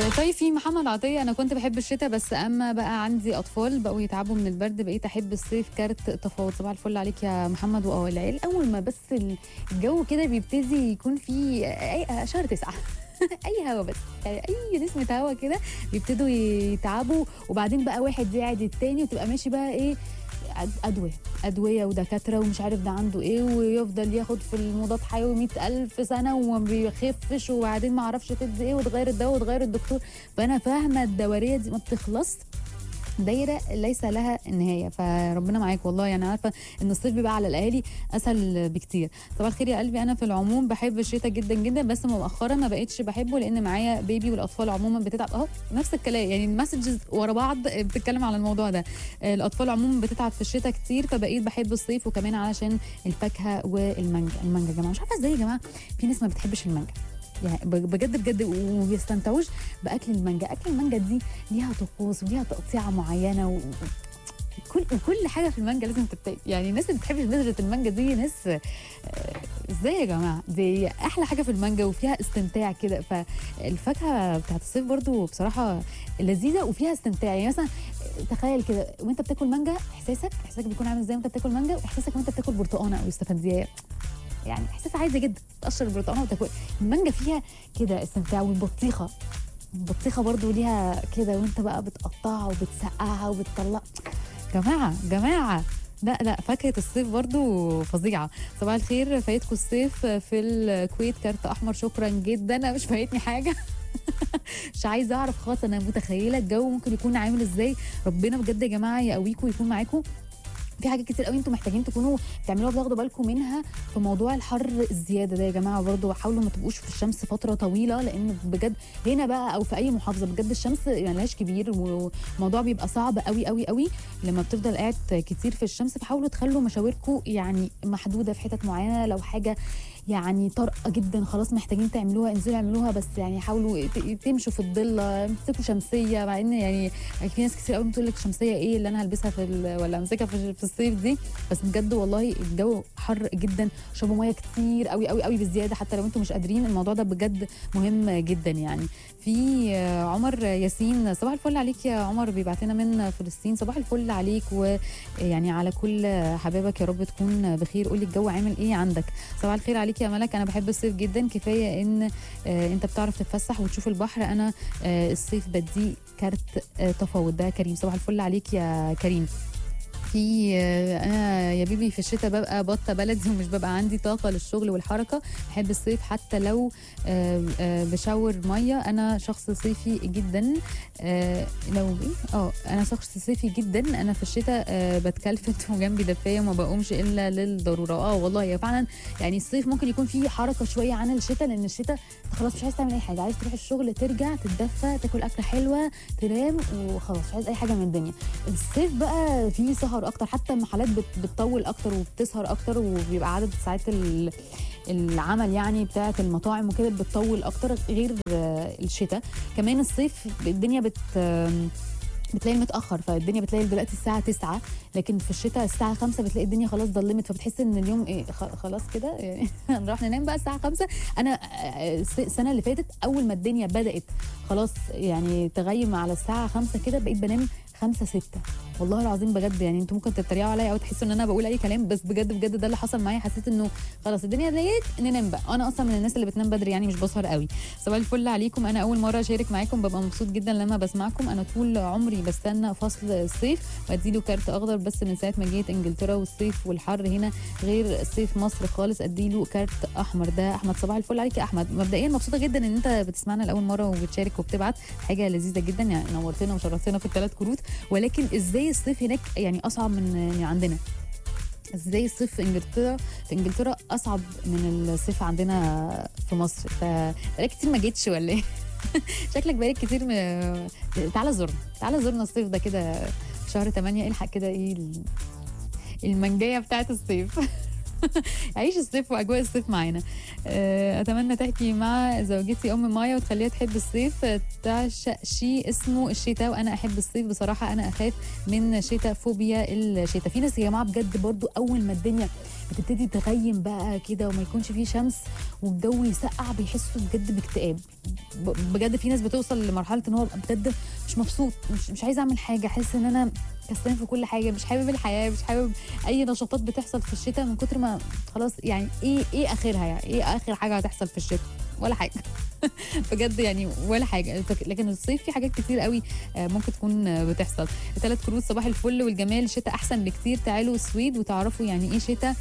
آه، طيب في محمد عطيه انا كنت بحب الشتاء بس اما بقى عندي اطفال بقوا يتعبوا من البرد بقيت احب الصيف كارت تفاوض صباح الفل عليك يا محمد واه العيال اول ما بس الجو كده بيبتدي يكون فيه اي شهر تسعه اي هوا بس يعني اي نسمه هوا كده بيبتدوا يتعبوا وبعدين بقى واحد يعد التاني وتبقى ماشي بقى ايه أد- ادويه ادويه ودكاتره ومش عارف ده عنده ايه ويفضل ياخد في المضاد حيوي مئة ألف سنه وما بيخفش وبعدين ما اعرفش تدي ايه وتغير الدواء وتغير الدكتور فانا فاهمه الدوريه دي ما بتخلص دايره ليس لها نهايه فربنا معاك والله يعني عارفه ان الصيف بيبقى على الاهالي اسهل بكتير صباح الخير يا قلبي انا في العموم بحب الشتاء جدا جدا بس مؤخرا ما بقتش بحبه لان معايا بيبي والاطفال عموما بتتعب اهو نفس الكلام يعني المسجز ورا بعض بتتكلم على الموضوع ده آه، الاطفال عموما بتتعب في الشتاء كتير فبقيت بحب الصيف وكمان علشان الفاكهه والمانجا المانجا يا جماعه مش عارفه ازاي يا جماعه في ناس ما بتحبش المانجا يعني بج- بجد بجد وما بيستمتعوش باكل المانجا اكل المانجا دي ليها طقوس وليها تقطيعه معينه و... كل وكل حاجه في المانجا لازم تتاكل يعني الناس اللي بتحبش بذره المانجا دي ناس آه، ازاي يا جماعه دي احلى حاجه في المانجا وفيها استمتاع كده فالفاكهه بتاعت الصيف برضو بصراحه لذيذه وفيها استمتاع يعني مثلا تخيل كده وانت بتاكل مانجا احساسك احساسك بيكون عامل ازاي وانت بتاكل مانجا واحساسك وانت بتاكل برتقانه او استفنديه يعني احساس عادي جدا تقشر البرتقانه وتاكل المانجا فيها كده استمتاع والبطيخه البطيخه برضو ليها كده وانت بقى بتقطعها وبتسقعها وبتطلع جماعه جماعه لا لا فاكهه الصيف برضو فظيعه صباح الخير فايتكم الصيف في الكويت كارت احمر شكرا جدا انا مش فايتني حاجه مش عايزه اعرف خالص انا متخيله الجو ممكن يكون عامل ازاي ربنا بجد يا جماعه يقويكم ويكون معاكم في حاجات كتير قوي انتم محتاجين تكونوا بتعملوها بتاخدوا بالكم منها في موضوع الحر الزياده ده يا جماعه برضه حاولوا ما تبقوش في الشمس فتره طويله لان بجد هنا بقى او في اي محافظه بجد الشمس ملهاش كبير والموضوع بيبقى صعب قوي قوي قوي لما بتفضل قاعد كتير في الشمس فحاولوا تخلوا مشاوركم يعني محدوده في حتت معينه لو حاجه يعني طارئه جدا خلاص محتاجين تعملوها انزلوا اعملوها بس يعني حاولوا ت- تمشوا في الظل امسكوا شمسيه مع ان يعني في ناس كتير قوي بتقول لك شمسيه ايه اللي انا هلبسها في ال- ولا امسكها في في الصيف دي بس بجد والله الجو حر جدا اشربوا ميه كتير قوي قوي قوي بزياده حتى لو انتم مش قادرين الموضوع ده بجد مهم جدا يعني في آه، عمر ياسين صباح الفل عليك يا عمر بيبعت لنا من فلسطين صباح الفل عليك ويعني على كل حبايبك يا رب تكون بخير قولي الجو عامل ايه عندك صباح الخير عليك يا ملك انا بحب الصيف جدا كفايه ان آه، انت بتعرف تتفسح وتشوف البحر انا آه، الصيف بدي كارت آه، تفاوض ده كريم صباح الفل عليك يا كريم في آه، انا يا بيبي في الشتاء ببقى بطه بلدي ومش ببقى عندي طاقه للشغل والحركه بحب الصيف حتى لو آه، آه، بشاور ميه انا شخص صيفي جدا آه، لو ايه اه انا شخص صيفي جدا انا في الشتاء آه، بتكلفت وجنبي دفايه وما بقومش الا للضروره اه والله يا فعلا يعني الصيف ممكن يكون فيه حركه شويه عن الشتاء لان الشتاء انت خلاص مش عايز تعمل اي حاجه عايز تروح الشغل ترجع تتدفى تاكل اكله حلوه تنام وخلاص مش عايز اي حاجه من الدنيا الصيف بقى فيه سهر اكتر حتى المحلات بت- بتطول اكتر وبتسهر اكتر وبيبقى عدد ساعات ال- العمل يعني بتاعه المطاعم وكده بتطول اكتر غير آه، الشتاء كمان الصيف الدنيا بت آم، بتلاقي متاخر فالدنيا بتلاقي دلوقتي الساعه 9 لكن في الشتاء الساعه 5 بتلاقي الدنيا خلاص ضلمت فبتحس ان اليوم ايه خ- خلاص كده يعني هنروح ننام بقى الساعه 5 انا آه، الس- السنه اللي فاتت اول ما الدنيا بدات خلاص يعني تغيم على الساعه 5 كده بقيت بنام 5 6 والله العظيم بجد يعني انتوا ممكن تتريقوا عليا او تحسوا ان انا بقول اي كلام بس بجد بجد ده اللي حصل معايا حسيت انه خلاص الدنيا ليت ننام بقى انا اصلا من الناس اللي بتنام بدري يعني مش بسهر قوي صباح الفل عليكم انا اول مره اشارك معاكم ببقى مبسوط جدا لما بسمعكم انا طول عمري بستنى فصل الصيف واديله كارت اخضر بس من ساعه ما جيت انجلترا والصيف والحر هنا غير صيف مصر خالص اديله كارت احمر ده احمد صباح الفل عليك يا احمد مبدئيا مبسوطه جدا ان انت بتسمعنا لاول مره وبتشارك وبتبعت حاجه لذيذه جدا يعني نورتنا وشرفتنا في الثلاث كروت ولكن ازاي الصيف هناك يعني اصعب من من عندنا ازاي الصيف في انجلترا في انجلترا اصعب من الصيف عندنا في مصر فبقالك كتير ما جيتش ولا ايه شكلك بقالك كتير م... تعالى زورنا تعالى زورنا الصيف ده كده في شهر 8 الحق كده ايه ال- المنجيه بتاعت الصيف عيش الصيف واجواء الصيف معانا آه، اتمنى تحكي مع زوجتي ام مايا وتخليها تحب الصيف آه، تعشق شيء اسمه الشتاء وانا احب الصيف بصراحه انا اخاف من شتاء فوبيا الشتاء في ناس يا جماعه بجد برضو اول ما الدنيا بتبتدي تغيم بقى كده وما يكونش فيه شمس والجو يسقع بيحسوا بجد باكتئاب ب- بجد في ناس بتوصل لمرحله ان هو بجد مش مبسوط مش, مش عايز اعمل حاجه احس ان انا كسلان في كل حاجه مش حابب الحياه مش حابب اي نشاطات بتحصل في الشتاء من كتر ما خلاص يعني ايه ايه اخرها يعني ايه اخر حاجه هتحصل في الشتاء ولا حاجه بجد يعني ولا حاجه فك- لكن الصيف في حاجات كتير قوي آه، ممكن تكون آه، بتحصل ثلاث كروت صباح الفل والجمال شتاء احسن بكتير تعالوا السويد وتعرفوا يعني ايه شتاء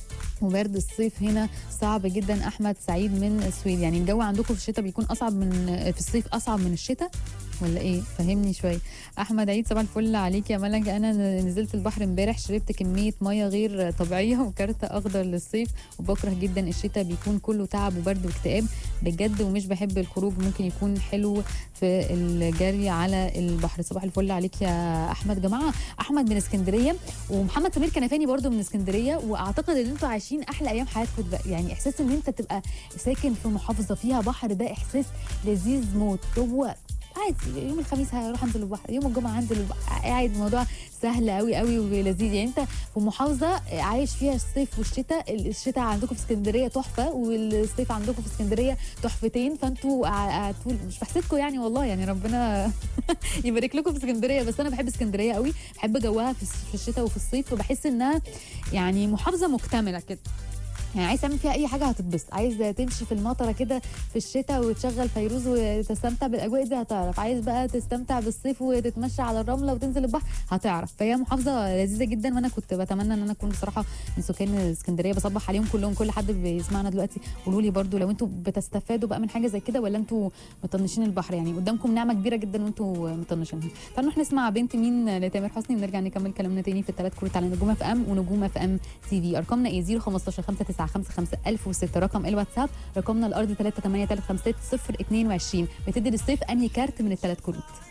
وبرد الصيف هنا صعب جدا احمد سعيد من السويد يعني الجو عندكم في الشتاء بيكون اصعب من في الصيف اصعب من الشتاء ولا ايه فهمني شويه احمد عيد صباح الفل عليك يا ملك انا نزلت البحر امبارح شربت كميه ميه غير طبيعيه وكارت اخضر للصيف وبكره جدا الشتاء بيكون كله تعب وبرد واكتئاب بجد ومش بحب الخروج ممكن يكون حلو في الجري على البحر صباح الفل عليك يا احمد جماعه احمد من اسكندريه ومحمد سمير كنفاني برضو من اسكندريه واعتقد ان انتوا عايشين احلى ايام حياتكم دلوقتي. يعني احساس ان انت تبقى ساكن في محافظه فيها بحر ده احساس لذيذ موت هو عادي يوم الخميس هروح انزل البحر يوم الجمعه هنزل البحر قاعد الموضوع سهل قوي قوي ولذيذ يعني انت في محافظه عايش فيها الصيف والشتاء الشتاء عندكم في اسكندريه تحفه والصيف عندكم في اسكندريه تحفتين فانتوا ع- طول مش بحسدكم يعني والله يعني ربنا يبارك لكم في اسكندريه بس انا بحب اسكندريه قوي بحب جوها في في الشتاء وفي الصيف فبحس انها يعني محافظه مكتمله كده يعني عايز تعمل فيها اي حاجه هتتبسط عايز تمشي في المطره كده في الشتاء وتشغل فيروز وتستمتع بالاجواء دي هتعرف عايز بقى تستمتع بالصيف وتتمشى على الرمله وتنزل البحر هتعرف فهي محافظه لذيذه جدا وانا كنت بتمنى ان انا اكون بصراحه من سكان اسكندريه بصبح عليهم كلهم كل حد بيسمعنا دلوقتي قولوا لي برضو لو انتوا بتستفادوا بقى من حاجه زي كده ولا انتوا مطنشين البحر يعني قدامكم نعمه كبيره جدا وانتوا مطنشينها تعالوا نروح نسمع بنت مين لتامر حسني ونرجع نكمل كلامنا تاني في الثلاث كروت على نجوم اف ام ونجوم اف ام تي في ارقامنا ايه 015 595 1006 رقم الواتساب رقمنا الارض 38356 022 بتدي للصيف انهي كارت من الثلاث كروت